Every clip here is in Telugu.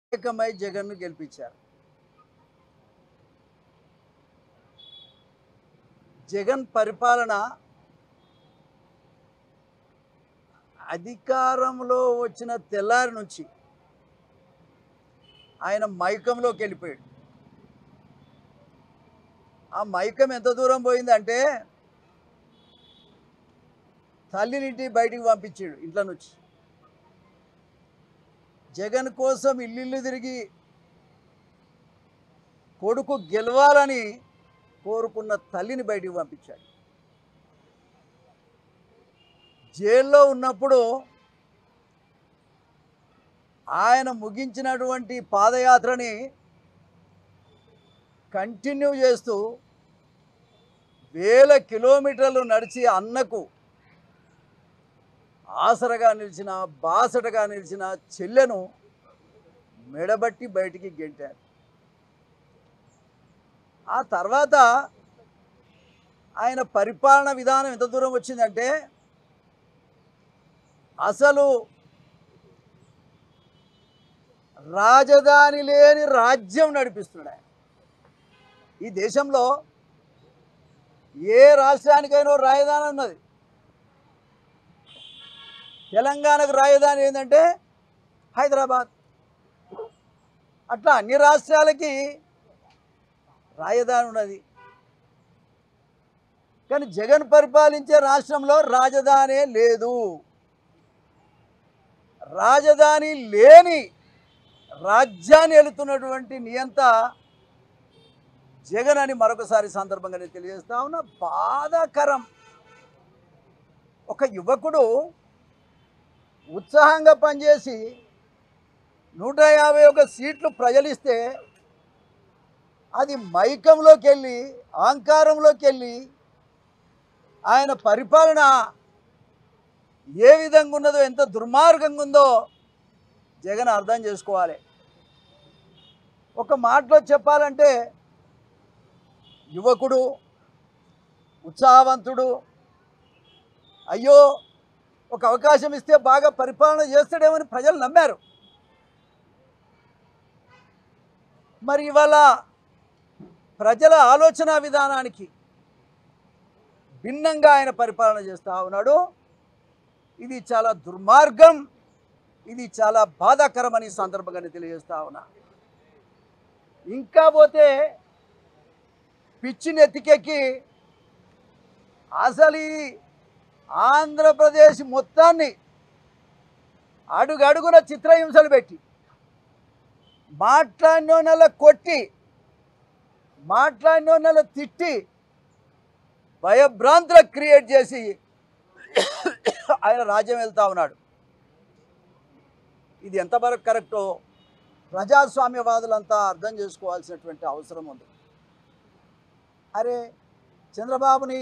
ఏకమై జగన్ను గెలిపించారు జగన్ పరిపాలన అధికారంలో వచ్చిన తెల్లారి నుంచి ఆయన మైకంలోకి వెళ్ళిపోయాడు ఆ మైకం ఎంత దూరం పోయిందంటే తల్లినింటి బయటికి పంపించాడు ఇంట్లో నుంచి జగన్ కోసం ఇల్లు తిరిగి కొడుకు గెలవాలని కోరుకున్న తల్లిని బయటికి పంపించాడు జైల్లో ఉన్నప్పుడు ఆయన ముగించినటువంటి పాదయాత్రని కంటిన్యూ చేస్తూ వేల కిలోమీటర్లు నడిచి అన్నకు ఆసరగా నిలిచిన బాసటగా నిలిచిన చెల్లెను మెడబట్టి బయటికి గెంటారు ఆ తర్వాత ఆయన పరిపాలన విధానం ఎంత దూరం వచ్చిందంటే అసలు రాజధాని లేని రాజ్యం నడిపిస్తున్నాడు ఆయన ఈ దేశంలో ఏ రాష్ట్రానికైనా ఓ రాజధాని ఉన్నది తెలంగాణకు రాజధాని ఏంటంటే హైదరాబాద్ అట్లా అన్ని రాష్ట్రాలకి రాజధాని ఉన్నది కానీ జగన్ పరిపాలించే రాష్ట్రంలో రాజధానే లేదు రాజధాని లేని రాజ్యాన్ని వెళుతున్నటువంటి నియంత జగన్ అని మరొకసారి సందర్భంగా నేను తెలియజేస్తా ఉన్నా బాధాకరం ఒక యువకుడు ఉత్సాహంగా పనిచేసి నూట యాభై ఒక సీట్లు ప్రజలిస్తే అది మైకంలోకి వెళ్ళి అహంకారంలోకి వెళ్ళి ఆయన పరిపాలన ఏ విధంగా ఉన్నదో ఎంత దుర్మార్గంగా ఉందో జగన్ అర్థం చేసుకోవాలి ఒక మాటలో చెప్పాలంటే యువకుడు ఉత్సాహవంతుడు అయ్యో ఒక అవకాశం ఇస్తే బాగా పరిపాలన చేస్తాడేమని ప్రజలు నమ్మారు మరి ఇవాళ ప్రజల ఆలోచన విధానానికి భిన్నంగా ఆయన పరిపాలన చేస్తూ ఉన్నాడు ఇది చాలా దుర్మార్గం ఇది చాలా బాధాకరమని ఈ సందర్భంగా నేను తెలియజేస్తా ఉన్నా ఇంకా పోతే పిచ్చి నెత్తికెక్కి అసలు ఈ ఆంధ్రప్రదేశ్ మొత్తాన్ని అడుగడుగున చిత్రహింసలు పెట్టి మాట్లాడిన నెల కొట్టి మాట్లాడిన నెల తిట్టి భయభ్రాంతులకు క్రియేట్ చేసి ఆయన రాజ్యం వెళ్తా ఉన్నాడు ఇది ఎంతవరకు కరెక్టో ప్రజాస్వామ్యవాదులంతా అర్థం చేసుకోవాల్సినటువంటి అవసరం ఉంది అరే చంద్రబాబుని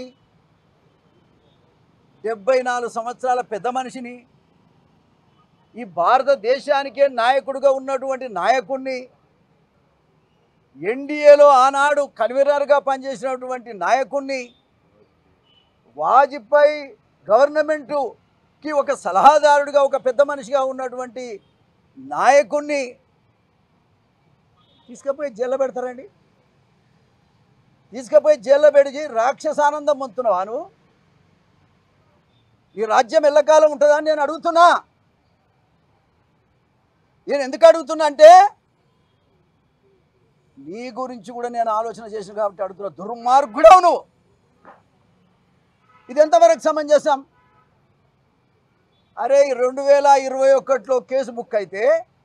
డెబ్బై నాలుగు సంవత్సరాల పెద్ద మనిషిని ఈ భారతదేశానికే నాయకుడిగా ఉన్నటువంటి నాయకుడిని ఎన్డీఏలో ఆనాడు కన్వీనర్గా పనిచేసినటువంటి నాయకుడిని వాజ్పేయి గవర్నమెంటుకి ఒక సలహాదారుడిగా ఒక పెద్ద మనిషిగా ఉన్నటువంటి నాయకుడిని తీసుకుపోయి జైల్లో పెడతారండి తీసుకుపోయి జైల్లో పెడిచి రాక్షసానందం పొందుతున్నావా నువ్వు ఈ రాజ్యం ఎల్లకాలం ఉంటుందా అని నేను అడుగుతున్నా నేను ఎందుకు అడుగుతున్నా అంటే నీ గురించి కూడా నేను ఆలోచన చేసిన కాబట్టి అడుగుతున్నా దుర్మార్గుడవు నువ్వు ఇది ఎంతవరకు సమంజసం అరే ఈ రెండు వేల ఇరవై ఒకటిలో కేసు బుక్ అయితే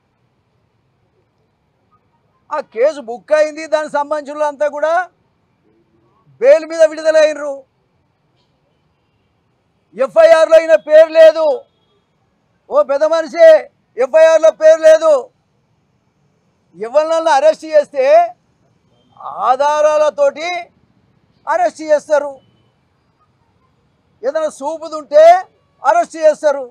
ఆ కేసు బుక్ అయింది దానికి సంబంధించిన అంతా కూడా బెయిల్ మీద విడుదలైనరు ఎఫ్ఐఆర్లో అయిన పేరు లేదు ఓ పెద్ద మనిషి ఎఫ్ఐఆర్లో పేరు లేదు ఎవరినన్నా అరెస్ట్ చేస్తే ఆధారాలతోటి అరెస్ట్ చేస్తారు ఏదైనా సూపుదుంటే అరెస్ట్ చేస్తారు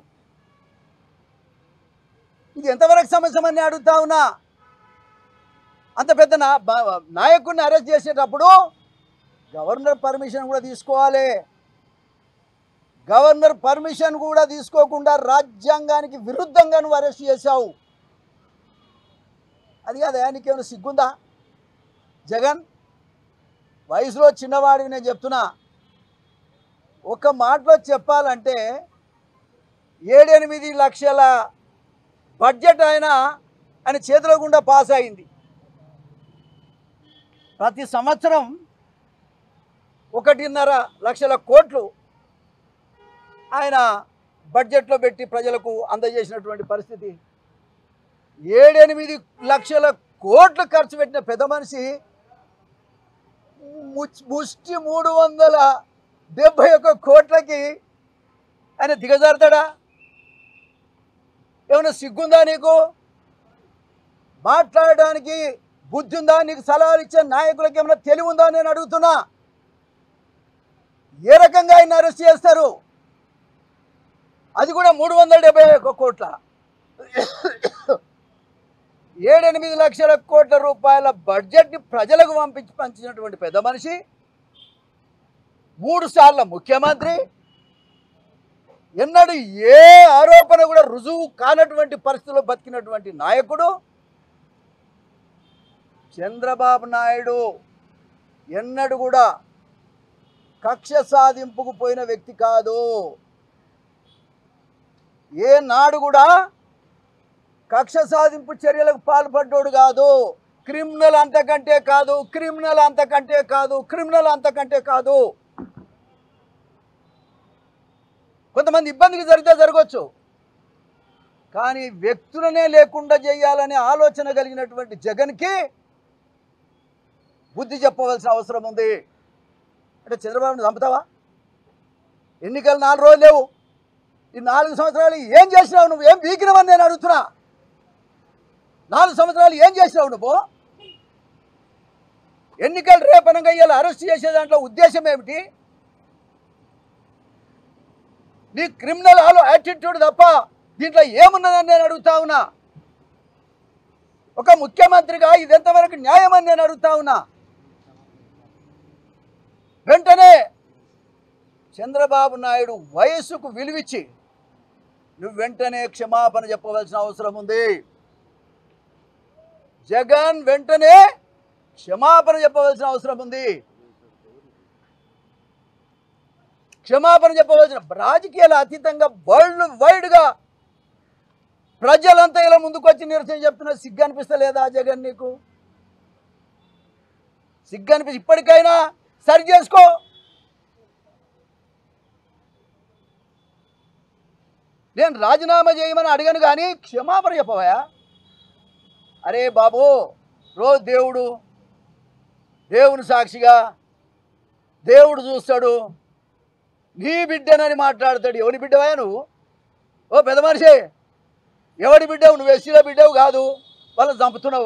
ఇది ఎంతవరకు సమస్యమని అడుగుతా ఉన్నా అంత పెద్ద నా బ- నాయకుడిని అరెస్ట్ చేసేటప్పుడు గవర్నర్ పర్మిషన్ కూడా తీసుకోవాలి గవర్నర్ పర్మిషన్ కూడా తీసుకోకుండా రాజ్యాంగానికి విరుద్ధంగా నువ్వు అరెస్ట్ చేశావు అది కాదా నీకేమైనా సిగ్గుందా జగన్ వయసులో చిన్నవాడివి నేను చెప్తున్నా ఒక మాటలో చెప్పాలంటే ఏడెనిమిది లక్షల బడ్జెట్ ఆయన ఆయన చేతిలో గుండా పాస్ అయింది ప్రతి సంవత్సరం ఒకటిన్నర లక్షల కోట్లు ఆయన బడ్జెట్లో పెట్టి ప్రజలకు అందజేసినటువంటి పరిస్థితి ఏడెనిమిది లక్షల కోట్లు ఖర్చు పెట్టిన పెద్ద మనిషి ముచ్- ముష్టి మూడు వందల డెబ్బై ఒక్క కోట్లకి ఆయన దిగజారుతాడా ఏమైనా సిగ్గుందా నీకు మాట్లాడడానికి బుద్ధి ఉందా నీకు సలహాలు ఇచ్చే నాయకులకి ఏమైనా తెలివి ఉందా నేను అడుగుతున్నా ఏ రకంగా ఆయన అరెస్ట్ చేస్తారు అది కూడా మూడు వందల డెబ్బై ఒక్క కోట్ల ఏడెనిమిది లక్షల కోట్ల రూపాయల బడ్జెట్ని ప్రజలకు పంపించి పంచినటువంటి పెద్ద మనిషి మూడు సార్ల ముఖ్యమంత్రి ఎన్నడూ ఏ ఆరోపణ కూడా రుజువు కానటువంటి పరిస్థితుల్లో బతికినటువంటి నాయకుడు చంద్రబాబు నాయుడు ఎన్నడూ కూడా కక్ష సాధింపుకు పోయిన వ్యక్తి కాదు ఏ నాడు కూడా కక్ష సాధింపు చర్యలకు పాల్పడ్డోడు కాదు క్రిమినల్ అంతకంటే కాదు క్రిమినల్ అంతకంటే కాదు క్రిమినల్ అంతకంటే కాదు కొంతమంది ఇబ్బందికి జరిగితే జరగవచ్చు కానీ వ్యక్తులనే లేకుండా చేయాలనే ఆలోచన కలిగినటువంటి జగన్కి బుద్ధి చెప్పవలసిన అవసరం ఉంది అంటే చంద్రబాబుని చంపుతావా ఎన్నికలు నాలుగు రోజులు లేవు ఈ నాలుగు సంవత్సరాలు ఏం చేసినావు నువ్వు ఏం వీకినవని నేను అడుగుతున్నా నాలుగు సంవత్సరాలు ఏం చేసినావు నువ్వు ఎన్నికలు రేపనంగా ఇవాళ అరెస్ట్ చేసే దాంట్లో ఉద్దేశం ఏమిటి నీ క్రిమినల్ ఆలో యాటిట్యూడ్ తప్ప దీంట్లో ఏమున్నదని నేను అడుగుతా ఉన్నా ఒక ముఖ్యమంత్రిగా ఇది ఎంతవరకు న్యాయమని నేను అడుగుతా ఉన్నా వెంటనే చంద్రబాబు నాయుడు వయస్సుకు విలువిచ్చి నువ్వు వెంటనే క్షమాపణ చెప్పవలసిన అవసరం ఉంది జగన్ వెంటనే క్షమాపణ చెప్పవలసిన అవసరం ఉంది క్షమాపణ చెప్పవలసిన రాజకీయాల అతీతంగా వరల్డ్ వైడ్గా ప్రజలంతా ఇలా ముందుకు వచ్చి నిరసన చెప్తున్నా సిగ్గు అనిపిస్తలేదా జగన్ నీకు సిగ్గు అనిపిస్తే ఇప్పటికైనా సరి చేసుకో నేను రాజీనామా చేయమని అడిగాను కానీ క్షమాపణ చెప్పవా అరే బాబు రోజు దేవుడు దేవుని సాక్షిగా దేవుడు చూస్తాడు నీ బిడ్డనని మాట్లాడతాడు ఎవరి బిడ్డవా నువ్వు ఓ పెద్ద మనిషి ఎవడి బిడ్డవు నువ్వు ఎస్సీల బిడ్డవు కాదు వాళ్ళని చంపుతున్నావు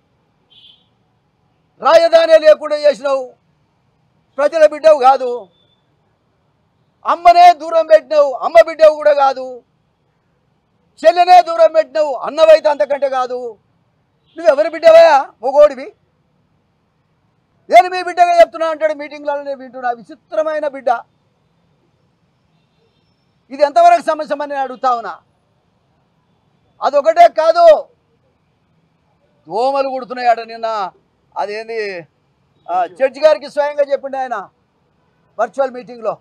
రాజధాని లేకుండా చేసినావు ప్రజల బిడ్డవు కాదు అమ్మనే దూరం పెట్టినావు అమ్మ బిడ్డవు కూడా కాదు చెల్లెనే దూరం పెట్టినావు అన్నవైతే అంతకంటే కాదు నువ్వు ఎవరి బిడ్డవా మొగోడివి నేను మీ బిడ్డగా చెప్తున్నా అంటాడు మీటింగ్లలో నేను వింటున్నా విచిత్రమైన బిడ్డ ఇది ఎంతవరకు సమస్యమని నేను అడుగుతా ఉన్నా అదొకటే కాదు దోమలు కుడుతున్నాయట నిన్న అదేంది ఆ, జడ్జి గారికి స్వయంగా చెప్పిండు ఆయన వర్చువల్ మీటింగ్లో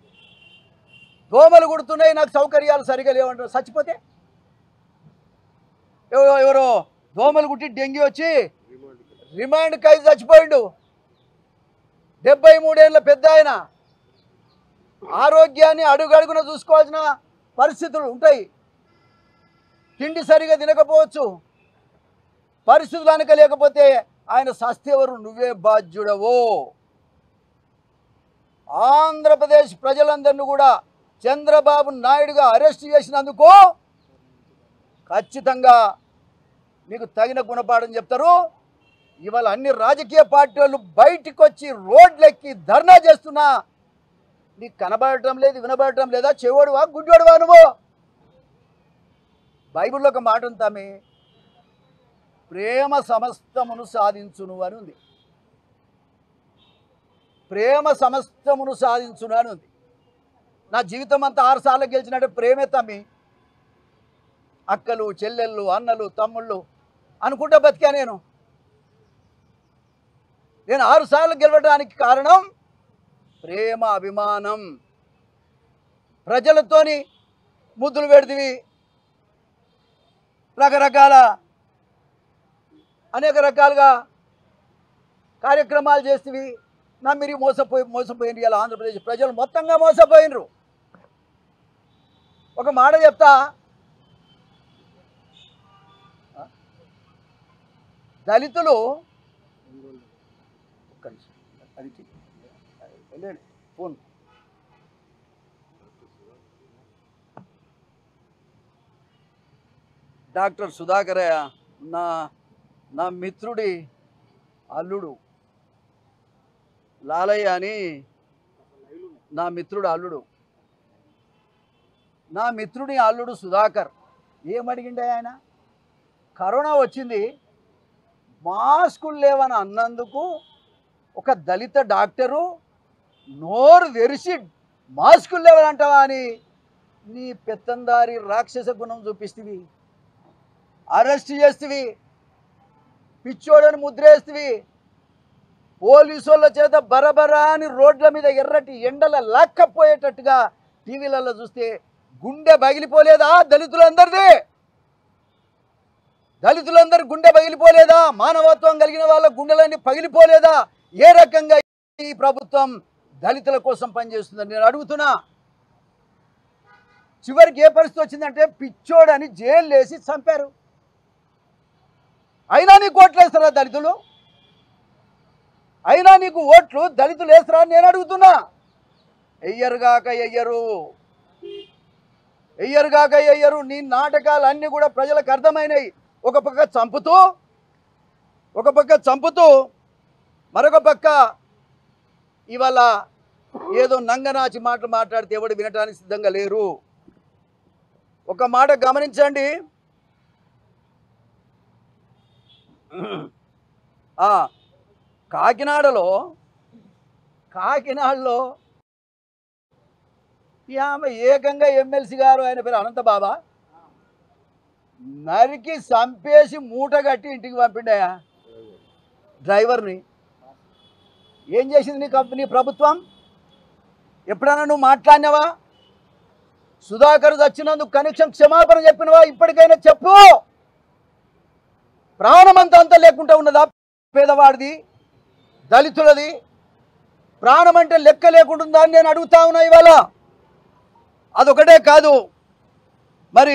దోమలు కుడుతున్నాయి నాకు సౌకర్యాలు సరిగా లేవంటారు చచ్చిపోతే ఎవరో ఎవరో దోమలు కుట్టి డెంగ్యూ వచ్చి రిమాండ్ ఖైదు చచ్చిపోయిండు డెబ్బై మూడేళ్ళ పెద్ద ఆయన ఆరోగ్యాన్ని అడుగడుగున చూసుకోవాల్సిన పరిస్థితులు ఉంటాయి తిండి సరిగా తినకపోవచ్చు పరిస్థితులు అనక లేకపోతే ఆయన సస్తేవరు నువ్వే బాధ్యుడవు ఆంధ్రప్రదేశ్ ప్రజలందరినీ కూడా చంద్రబాబు నాయుడుగా అరెస్ట్ చేసినందుకు ఖచ్చితంగా మీకు తగిన గుణపాఠం చెప్తారు ఇవాళ అన్ని రాజకీయ పార్టీలు బయటికి వచ్చి రోడ్లెక్కి ధర్నా చేస్తున్నా నీకు కనబడటం లేదు వినబడటం లేదా చెవడువా గుడ్డోడువా నువ్వు బైబిల్లో ఒక మాట ఉంటామే ప్రేమ సమస్తమును సాధించును అని ఉంది ప్రేమ సమస్తమును సాధించును అని ఉంది నా జీవితం అంతా ఆరు సార్లు గెలిచినట్టు ప్రేమే తమ్మి అక్కలు చెల్లెళ్ళు అన్నలు తమ్ముళ్ళు అనుకుంటా బతికా నేను నేను ఆరు సార్లు గెలవడానికి కారణం ప్రేమ అభిమానం ప్రజలతోని ముద్దులు పెడితివి రకరకాల అనేక రకాలుగా కార్యక్రమాలు చేస్తేవి నమ్మిరి మోసపోయి మోసపోయింది ఇలా ఆంధ్రప్రదేశ్ ప్రజలు మొత్తంగా మోసపోయినరు ఒక మాట చెప్తా దళితులు ఒక్క నిమిషం. అది తీ. వెళ్ళండి. ఫోన్ డాక్టర్ సుధాకరయ్య నా నా మిత్రుడి అల్లుడు లాలయ్య అని నా మిత్రుడు అల్లుడు నా మిత్రుడి అల్లుడు సుధాకర్ ఏమడిగిండే ఆయన కరోనా వచ్చింది మాస్కులు లేవని అన్నందుకు ఒక దళిత డాక్టరు నోరు తెరిచి మాస్కులు లేవనంటావా అని నీ పెత్తందారి రాక్షస గుణం చూపిస్తేవి అరెస్ట్ చేస్తేవి పిచ్చోడని ముద్రేస్తేవి పోలీసు వాళ్ళ చేత బరబరా అని రోడ్ల మీద ఎర్రటి ఎండల లాక్కపోయేటట్టుగా టీవీలలో చూస్తే గుండె పగిలిపోలేదా దళితులందరిది దళితులందరి గుండె పగిలిపోలేదా మానవత్వం కలిగిన వాళ్ళ గుండెలన్నీ పగిలిపోలేదా ఏ రకంగా ఈ ప్రభుత్వం దళితుల కోసం పనిచేస్తుందని నేను అడుగుతున్నా చివరికి ఏ పరిస్థితి వచ్చిందంటే పిచ్చోడని జైలు వేసి చంపారు అయినా నీకు ఓట్లు వేస్తారా దళితులు అయినా నీకు ఓట్లు దళితులు వేస్తారా అని నేను అడుగుతున్నా ఎయ్యరుగాక ఎయ్యరు ఎయ్యరుగాక ఎయ్యరు నీ నాటకాలు అన్నీ కూడా ప్రజలకు అర్థమైనాయి ఒక పక్క చంపుతూ ఒక పక్క చంపుతూ మరొక పక్క ఇవాళ ఏదో నంగనాచి మాటలు మాట్లాడితే ఎవడు వినటానికి సిద్ధంగా లేరు ఒక మాట గమనించండి ఆ, కాకినాడలో కాకినాడలో ఈ ఆమె ఏకంగా ఎమ్మెల్సీ గారు ఆయన పేరు అనంత బాబా నరికి చంపేసి మూట కట్టి ఇంటికి పంపిండాయా డ్రైవర్ని ఏం చేసింది నీ కంపెనీ ప్రభుత్వం ఎప్పుడైనా నువ్వు మాట్లాడినావా సుధాకర్ చచ్చినందుకు కనీసం క్షమాపణ చెప్పినవా ఇప్పటికైనా చెప్పు ప్రాణమంతా అంతా లేకుండా ఉన్నదా పేదవాడిది దళితులది ప్రాణం అంటే లెక్క లేకుండా ఉందా అని నేను అడుగుతా ఉన్నా ఇవాళ అదొకటే కాదు మరి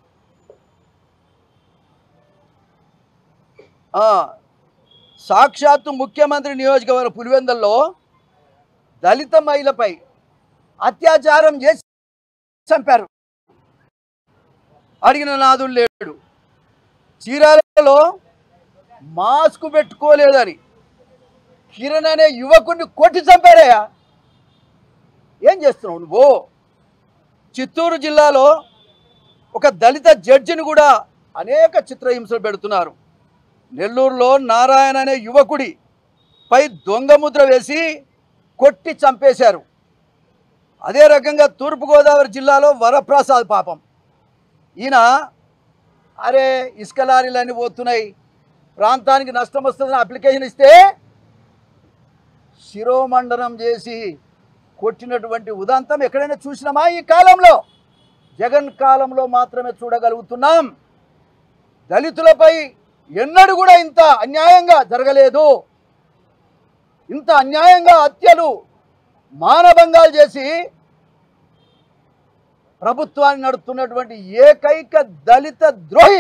ఆ, సాక్షాత్తు ముఖ్యమంత్రి నియోజకవర్గ పులివెందల్లో దళిత మహిళపై అత్యాచారం చేసి చంపారు అడిగిన నాదుడు లేడు చీరాలలో మాస్క్ పెట్టుకోలేదని కిరణ్ అనే యువకుడిని కొట్టి చంపారయ్యా ఏం చేస్తున్నావు నువ్వు చిత్తూరు జిల్లాలో ఒక దళిత జడ్జిని కూడా అనేక చిత్రహింసలు పెడుతున్నారు నెల్లూరులో నారాయణ అనే యువకుడి పై దొంగ ముద్ర వేసి కొట్టి చంపేశారు అదే రకంగా తూర్పుగోదావరి జిల్లాలో వరప్రసాద్ పాపం ఈయన అరే ఇసుక లారీలన్నీ పోతున్నాయి ప్రాంతానికి నష్టం వస్తుందని అప్లికేషన్ ఇస్తే శిరోమండనం చేసి కొట్టినటువంటి ఉదంతం ఎక్కడైనా చూసినామా ఈ కాలంలో జగన్ కాలంలో మాత్రమే చూడగలుగుతున్నాం దళితులపై ఎన్నడూ కూడా ఇంత అన్యాయంగా జరగలేదు ఇంత అన్యాయంగా హత్యలు మానభంగాలు చేసి ప్రభుత్వాన్ని నడుపుతున్నటువంటి ఏకైక దళిత ద్రోహి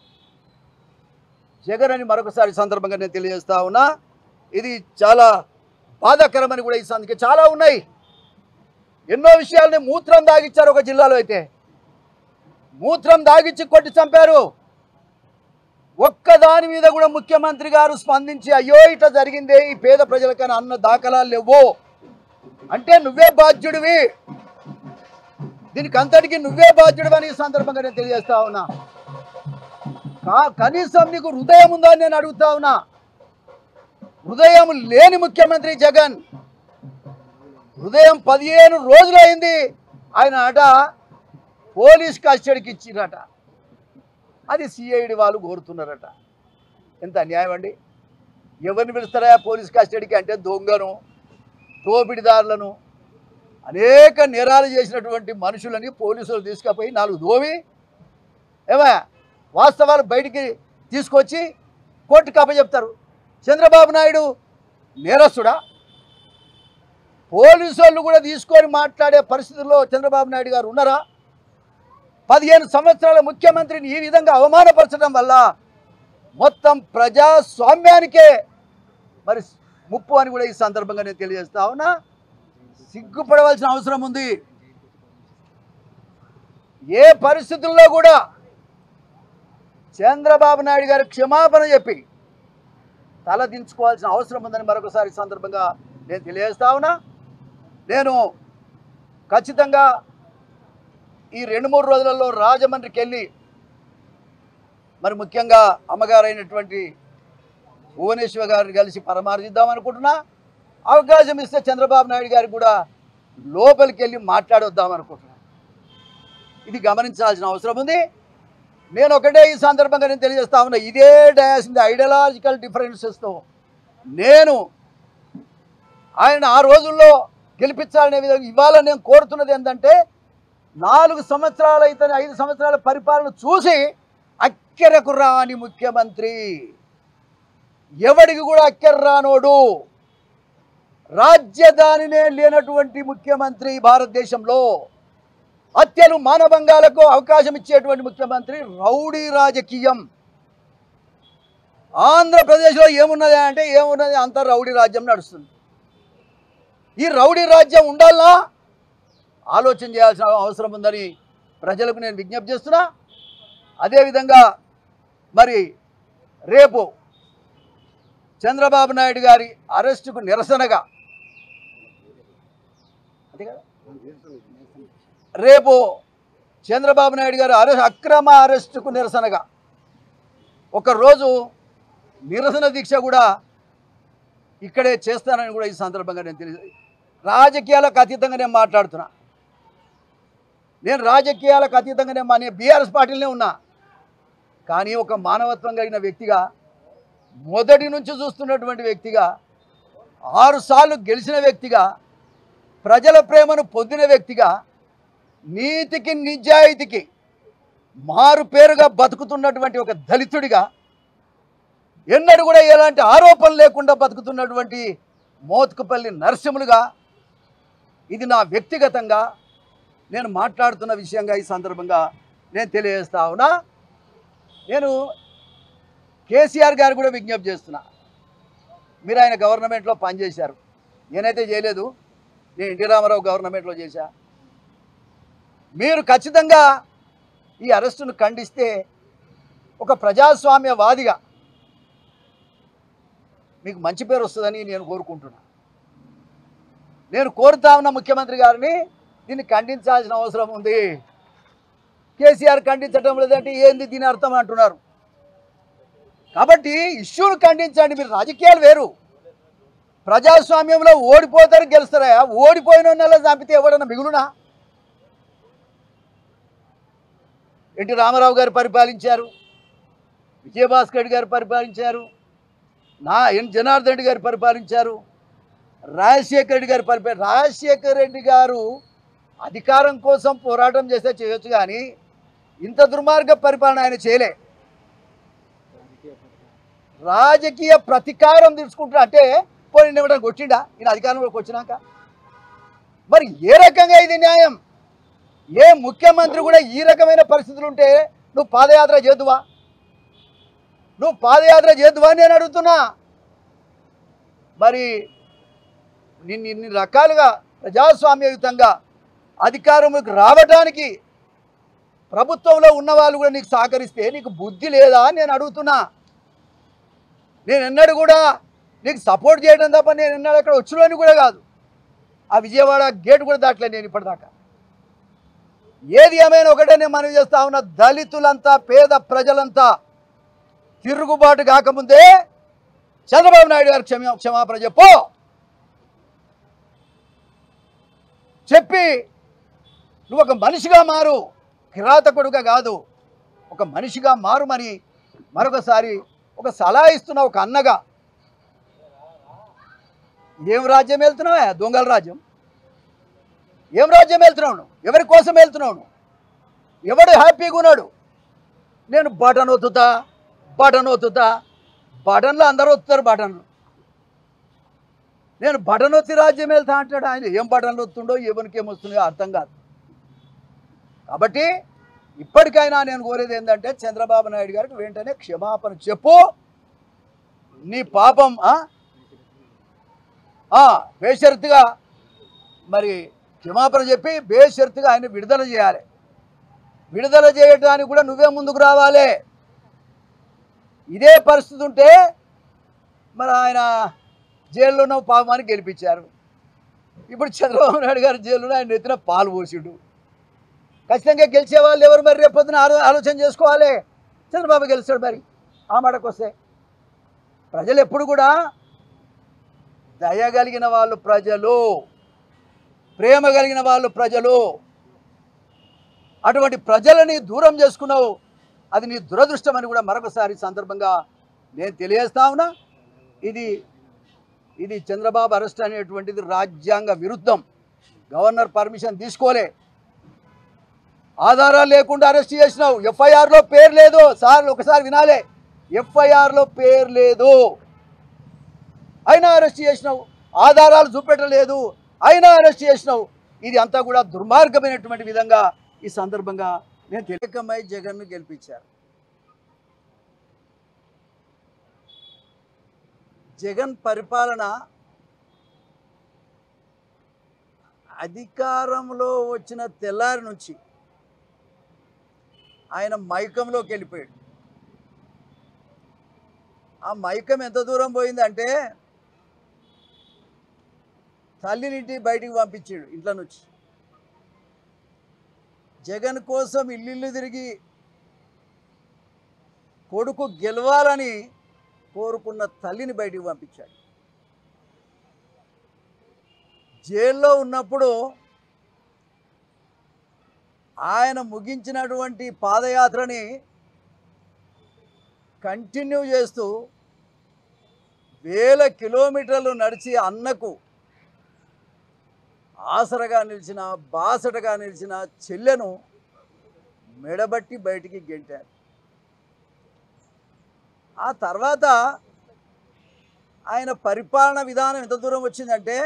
జగన్ అని మరొకసారి ఈ సందర్భంగా నేను తెలియజేస్తా ఉన్నా ఇది చాలా బాధాకరమని కూడా ఈ సందర్భంగా చాలా ఉన్నాయి ఎన్నో విషయాల్ని మూత్రం దాగిచ్చారు ఒక జిల్లాలో అయితే మూత్రం దాగిచ్చి కొట్టి చంపారు ఒక్క దాని మీద కూడా ముఖ్యమంత్రి గారు స్పందించి అయ్యో ఇట్లా జరిగిందే ఈ పేద ప్రజలకని అన్న దాఖలాలు లేవు అంటే నువ్వే బాధ్యుడివి దీనికి అంతటికి నువ్వే బాధ్యుడు అని ఈ సందర్భంగా నేను తెలియజేస్తా ఉన్నా కా- కనీసం నీకు హృదయం ఉందా అని నేను అడుగుతా ఉన్నా హృదయం లేని ముఖ్యమంత్రి జగన్ హృదయం పదిహేను రోజులైంది ఆయన అట పోలీస్ కస్టడీకి ఇచ్చిరట అది సిఐడి వాళ్ళు కోరుతున్నారట ఎంత అన్యాయం అండి ఎవరిని పిలుస్తారా పోలీస్ కస్టడీకి అంటే దొంగను దోపిడిదారులను అనేక నేరాలు చేసినటువంటి మనుషులని పోలీసులు తీసుకుపోయి నాలుగు దోవి ఏమా వాస్తవాలు బయటికి తీసుకొచ్చి కోర్టుకు అప్పచెప్తారు చంద్రబాబు నాయుడు నేరస్తుడా పోలీసు వాళ్ళు కూడా తీసుకొని మాట్లాడే పరిస్థితుల్లో చంద్రబాబు నాయుడు గారు ఉన్నారా పదిహేను సంవత్సరాల ముఖ్యమంత్రిని ఈ విధంగా అవమానపరచడం వల్ల మొత్తం ప్రజాస్వామ్యానికే మరి ముప్పు అని కూడా ఈ సందర్భంగా నేను తెలియజేస్తా ఉన్నా సిగ్గుపడవలసిన అవసరం ఉంది ఏ పరిస్థితుల్లో కూడా చంద్రబాబు నాయుడు గారు క్షమాపణ చెప్పి తల దించుకోవాల్సిన అవసరం ఉందని మరొకసారి ఈ సందర్భంగా నేను తెలియజేస్తా ఉన్నా నేను ఖచ్చితంగా ఈ రెండు మూడు రోజులలో రాజమండ్రికి వెళ్ళి మరి ముఖ్యంగా అమ్మగారైనటువంటి భువనేశ్వర్ గారిని కలిసి పరామర్శిద్దాం అనుకుంటున్నా అవకాశం ఇస్తే చంద్రబాబు నాయుడు గారికి కూడా లోపలికి వెళ్ళి మాట్లాడొద్దాం అనుకుంటున్నా ఇది గమనించాల్సిన అవసరం ఉంది నేను ఒకటే ఈ సందర్భంగా నేను తెలియజేస్తా ఉన్నా ఇదే డయాస్ ఐడియాలజికల్ డిఫరెన్సెస్తో నేను ఆయన ఆ రోజుల్లో గెలిపించాలనే విధంగా ఇవాళ నేను కోరుతున్నది ఏంటంటే నాలుగు సంవత్సరాలు అయితే ఐదు సంవత్సరాల పరిపాలన చూసి అక్కెరకు రాని ముఖ్యమంత్రి ఎవడికి కూడా అక్కెర రానోడు రాజ్యధానినే లేనటువంటి ముఖ్యమంత్రి భారతదేశంలో హత్యలు మానభంగాలకు అవకాశం ఇచ్చేటువంటి ముఖ్యమంత్రి రౌడీ రాజకీయం ఆంధ్రప్రదేశ్లో ఏమున్నది అంటే ఏమున్నది అంత రౌడీ రాజ్యం నడుస్తుంది ఈ రౌడీ రాజ్యం ఉండాలనా ఆలోచన చేయాల్సిన అవసరం ఉందని ప్రజలకు నేను విజ్ఞప్తి చేస్తున్నా అదేవిధంగా మరి రేపు చంద్రబాబు నాయుడు గారి అరెస్టుకు నిరసనగా అంతే కదా రేపు చంద్రబాబు నాయుడు గారి అరెస్ట్ అక్రమ అరెస్టుకు నిరసనగా ఒకరోజు నిరసన దీక్ష కూడా ఇక్కడే చేస్తానని కూడా ఈ సందర్భంగా నేను తెలియదు రాజకీయాలకు అతీతంగా నేను మాట్లాడుతున్నా నేను రాజకీయాలకు అతీతంగా నేను మా నేను బీఆర్ఎస్ పార్టీలోనే ఉన్నా కానీ ఒక మానవత్వం కలిగిన వ్యక్తిగా మొదటి నుంచి చూస్తున్నటువంటి వ్యక్తిగా ఆరు సార్లు గెలిచిన వ్యక్తిగా ప్రజల ప్రేమను పొందిన వ్యక్తిగా నీతికి నిజాయితీకి మారు పేరుగా బతుకుతున్నటువంటి ఒక దళితుడిగా ఎన్నడూ కూడా ఎలాంటి ఆరోపణలు లేకుండా బతుకుతున్నటువంటి మోత్కుపల్లి నరసింహులుగా ఇది నా వ్యక్తిగతంగా నేను మాట్లాడుతున్న విషయంగా ఈ సందర్భంగా నేను తెలియజేస్తా ఉన్నా నేను కేసీఆర్ గారు కూడా విజ్ఞప్తి చేస్తున్నా మీరు ఆయన గవర్నమెంట్లో పనిచేశారు నేనైతే చేయలేదు నేను ఎన్టీ రామారావు గవర్నమెంట్లో చేశా మీరు ఖచ్చితంగా ఈ అరెస్టును ఖండిస్తే ఒక ప్రజాస్వామ్యవాదిగా మీకు మంచి పేరు వస్తుందని నేను కోరుకుంటున్నా నేను కోరుతా ఉన్న ముఖ్యమంత్రి గారిని దీన్ని ఖండించాల్సిన అవసరం ఉంది కేసీఆర్ ఖండించడం లేదంటే ఏంది దీని అర్థం అంటున్నారు కాబట్టి ఇష్యూను ఖండించండి మీరు రాజకీయాలు వేరు ప్రజాస్వామ్యంలో ఓడిపోతారు గెలుస్తారా ఓడిపోయిన నెల చంపితే ఎవడన్నా మిగులునా ఎన్టీ రామారావు గారు పరిపాలించారు విజయభాస్కర్ రెడ్డి గారు పరిపాలించారు నా ఎన్ జనార్దన్ రెడ్డి గారు పరిపాలించారు రాజశేఖర రెడ్డి గారు పరిపాలి రాజశేఖర రెడ్డి గారు అధికారం కోసం పోరాటం చేస్తే చేయొచ్చు కానీ ఇంత దుర్మార్గ పరిపాలన ఆయన చేయలే రాజకీయ ప్రతీకారం తీసుకుంటున్నా అంటే పోనీ ఇవ్వడం కొట్టిండా ఈయన అధికారంలోకి వచ్చినాక మరి ఏ రకంగా ఇది న్యాయం ఏ ముఖ్యమంత్రి కూడా ఈ రకమైన పరిస్థితులు ఉంటే నువ్వు పాదయాత్ర చేద్దువా నువ్వు పాదయాత్ర చేద్దువా అని నేను అడుగుతున్నా మరి నిన్ను ఇన్ని రకాలుగా ప్రజాస్వామ్యయుతంగా అధికారంలోకి రావడానికి ప్రభుత్వంలో ఉన్న వాళ్ళు కూడా నీకు సహకరిస్తే నీకు బుద్ధి లేదా అని నేను అడుగుతున్నా నేను ఎన్నడూ కూడా నీకు సపోర్ట్ చేయడం తప్ప నేను ఎన్నడూ అక్కడ వచ్చినని కూడా కాదు ఆ విజయవాడ గేట్ కూడా దాటలే నేను ఇప్పటిదాకా ఏది ఏమైనా ఒకటే నేను మనవి చేస్తా ఉన్న దళితులంతా పేద ప్రజలంతా తిరుగుబాటు కాకముందే చంద్రబాబు నాయుడు గారు క్షమ క్షమాపణ చెప్పు చెప్పి నువ్వు ఒక మనిషిగా మారు కిరాతకుడుగా కాదు ఒక మనిషిగా మారుమని మరొకసారి ఒక సలహా ఇస్తున్నా ఒక అన్నగా ఏం రాజ్యం వెళ్తున్నావా దొంగల రాజ్యం ఏం రాజ్యం వెళ్తున్నావు నువ్వు? ఎవరి కోసం వెళ్తున్నావు నువ్వు? ఎవడు హ్యాపీగా ఉన్నాడు నేను బటన్ ఒత్తుతా బటన్ ఒత్తుతా బటన్లు అందరూ ఒత్తుతారు బటన్లు నేను బటన్ ఒత్తి రాజ్యం వెళ్తా అంటాడు ఆయన ఏం బటన్లు ఒత్తుండో ఎవరికి ఏమొస్తుందో అర్థం కాదు కాబట్టి ఇప్పటికైనా నేను కోరేది ఏంటంటే చంద్రబాబు నాయుడు గారికి వెంటనే క్షమాపణ చెప్పు నీ పాపం ఆ? ఆ, బేషరతుగా మరి క్షమాపణ చెప్పి బేషరతుగా ఆయన విడుదల చేయాలి విడుదల చేయడానికి కూడా నువ్వే ముందుకు రావాలి ఇదే పరిస్థితి ఉంటే మరి ఆయన జైల్లోనో పాపమని గెలిపించారు ఇప్పుడు చంద్రబాబు నాయుడు గారు జైల్లో ఆయన నెత్తిన పాలు పోసిండు ఖచ్చితంగా గెలిచే వాళ్ళు ఎవరు మరి రేపొద్దున ఆలో ఆలోచన చేసుకోవాలి చంద్రబాబు గెలుస్తాడు మరి ఆ మాటకు వస్తే ప్రజలు ఎప్పుడు కూడా దయ కలిగిన వాళ్ళు ప్రజలు ప్రేమ కలిగిన వాళ్ళు ప్రజలు అటువంటి ప్రజలని దూరం చేసుకున్నావు అది నీ దురదృష్టం అని కూడా మరొకసారి సందర్భంగా నేను తెలియజేస్తా ఉన్నా ఇది ఇది చంద్రబాబు అరెస్ట్ అనేటువంటిది రాజ్యాంగ విరుద్ధం గవర్నర్ పర్మిషన్ తీసుకోలే ఆధారాలు లేకుండా అరెస్ట్ చేసినావు ఎఫ్ఐఆర్లో పేరు లేదు సార్ ఒకసారి వినాలే ఎఫ్ఐఆర్లో పేరు లేదు అయినా అరెస్ట్ చేసినావు ఆధారాలు చూపెట్టలేదు అయినా అరెస్ట్ చేసినావు ఇది అంతా కూడా దుర్మార్గమైనటువంటి విధంగా ఈ సందర్భంగా నేను తెలియకమై జగన్ను గెలిపించారు జగన్ పరిపాలన అధికారంలో వచ్చిన తెల్లారి నుంచి ఆయన మైకంలోకి వెళ్ళిపోయాడు ఆ మైకం ఎంత దూరం పోయిందంటే తల్లినింటి బయటికి పంపించాడు ఇంట్లో నుంచి జగన్ కోసం ఇల్లు తిరిగి కొడుకు గెలవాలని కోరుకున్న తల్లిని బయటికి పంపించాడు జైల్లో ఉన్నప్పుడు ఆయన ముగించినటువంటి పాదయాత్రని కంటిన్యూ చేస్తూ వేల కిలోమీటర్లు నడిచి అన్నకు ఆసరగా నిలిచిన బాసటగా నిలిచిన చెల్లెను మెడబట్టి బయటికి గెంటారు ఆ తర్వాత ఆయన పరిపాలన విధానం ఎంత దూరం వచ్చిందంటే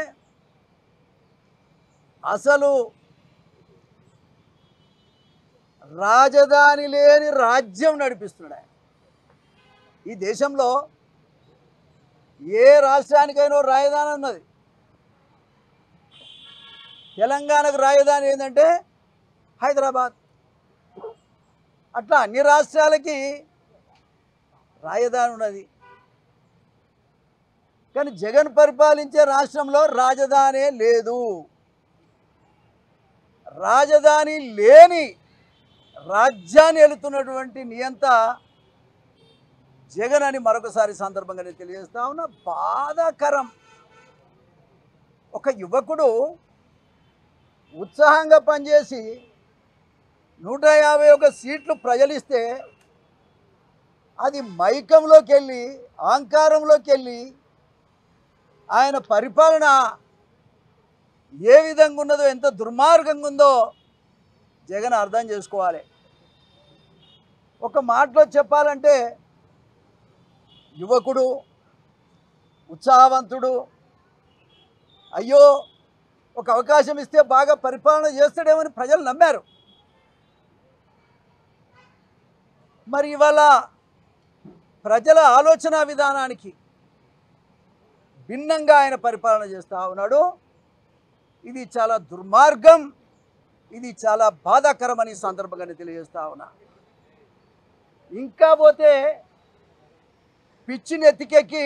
అసలు రాజధాని లేని రాజ్యం నడిపిస్తున్నాడు ఆయన ఈ దేశంలో ఏ రాష్ట్రానికైనా ఓ రాజధాని ఉన్నది తెలంగాణకు రాజధాని ఏంటంటే హైదరాబాద్ అట్లా అన్ని రాష్ట్రాలకి రాజధాని ఉన్నది కానీ జగన్ పరిపాలించే రాష్ట్రంలో రాజధానే లేదు రాజధాని లేని రాజ్యాన్ని వెళుతున్నటువంటి నియంత జగన్ అని మరొకసారి సందర్భంగా నేను తెలియజేస్తా ఉన్నా బాధాకరం ఒక యువకుడు ఉత్సాహంగా పనిచేసి నూట యాభై ఒక సీట్లు ప్రజలిస్తే అది మైకంలోకి వెళ్ళి అహంకారంలోకి వెళ్ళి ఆయన పరిపాలన ఏ విధంగా ఉన్నదో ఎంత దుర్మార్గంగా ఉందో జగన్ అర్థం చేసుకోవాలి ఒక మాటలో చెప్పాలంటే యువకుడు ఉత్సాహవంతుడు అయ్యో ఒక అవకాశం ఇస్తే బాగా పరిపాలన చేస్తాడేమని ప్రజలు నమ్మారు మరి ఇవాళ ప్రజల ఆలోచన విధానానికి భిన్నంగా ఆయన పరిపాలన చేస్తూ ఉన్నాడు ఇది చాలా దుర్మార్గం ఇది చాలా బాధాకరమని ఈ సందర్భంగా నేను తెలియజేస్తా ఉన్నా ఇంకా పోతే పిచ్చిని ఎత్తికెక్కి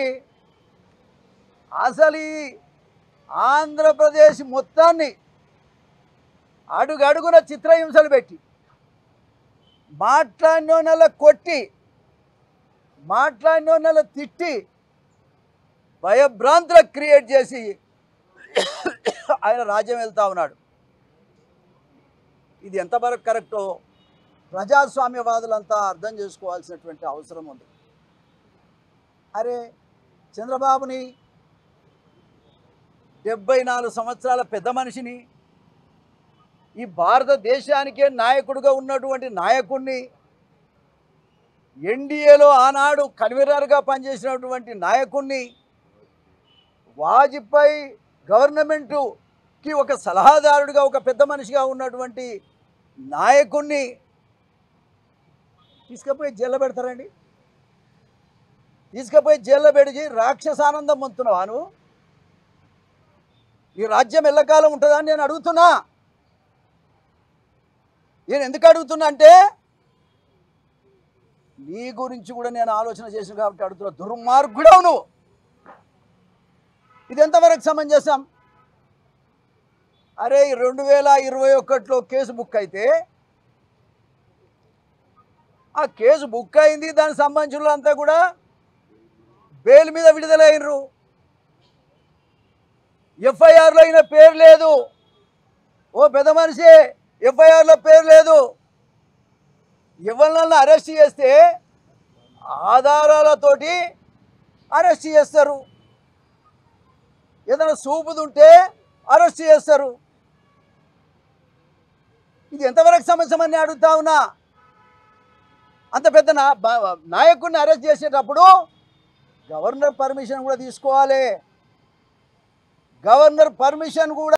అసలు ఈ ఆంధ్రప్రదేశ్ మొత్తాన్ని అడుగడుగున చిత్రహింసలు పెట్టి మాట్లాడినోళ్ళ కొట్టి మాట్లాడినోళ్ళ తిట్టి భయభ్రాంతులకు క్రియేట్ చేసి ఆయన రాజ్యం వెళ్తా ఉన్నాడు ఇది ఎంతవరకు కరెక్టో ప్రజాస్వామ్యవాదులంతా అర్థం చేసుకోవాల్సినటువంటి అవసరం ఉంది అరే చంద్రబాబుని డెబ్బై నాలుగు సంవత్సరాల పెద్ద మనిషిని ఈ భారతదేశానికే నాయకుడిగా ఉన్నటువంటి నాయకుడిని ఎన్డీఏలో ఆనాడు కన్వీనర్గా పనిచేసినటువంటి నాయకుడిని వాజ్పేయి గవర్నమెంటుకి ఒక సలహాదారుడిగా ఒక పెద్ద మనిషిగా ఉన్నటువంటి నాయకుడిని తీసుకుపోయి జైల్లో పెడతారండి తీసుకుపోయి జైల్లో పెడిచి రాక్షసానందం పొందుతున్నావా నువ్వు ఈ రాజ్యం ఎల్లకాలం ఉంటుందా అని నేను అడుగుతున్నా నేను ఎందుకు అడుగుతున్నా అంటే నీ గురించి కూడా నేను ఆలోచన చేసిన కాబట్టి అడుగుతున్నా దుర్మార్గుడవు నువ్వు ఇది ఎంతవరకు సమంజసం అరే ఈ రెండు వేల ఇరవై ఒకటిలో కేసు బుక్ అయితే ఆ కేసు బుక్ అయింది దానికి సంబంధించిన వాళ్ళంతా కూడా బెయిల్ మీద విడుదలైనరు ఎఫ్ఐఆర్లో అయిన పేరు లేదు ఓ పెద్ద మనిషి ఎఫ్ఐఆర్లో పేరు లేదు ఎవరినన్నా అరెస్ట్ చేస్తే ఆధారాలతోటి అరెస్ట్ చేస్తారు ఏదైనా సూపుదుంటే అరెస్ట్ చేస్తారు ఇది ఎంతవరకు సమస్యమని అడుగుతా ఉన్నా అంత పెద్ద నా బ- నాయకుడిని అరెస్ట్ చేసేటప్పుడు గవర్నర్ పర్మిషన్ కూడా తీసుకోవాలి గవర్నర్ పర్మిషన్ కూడా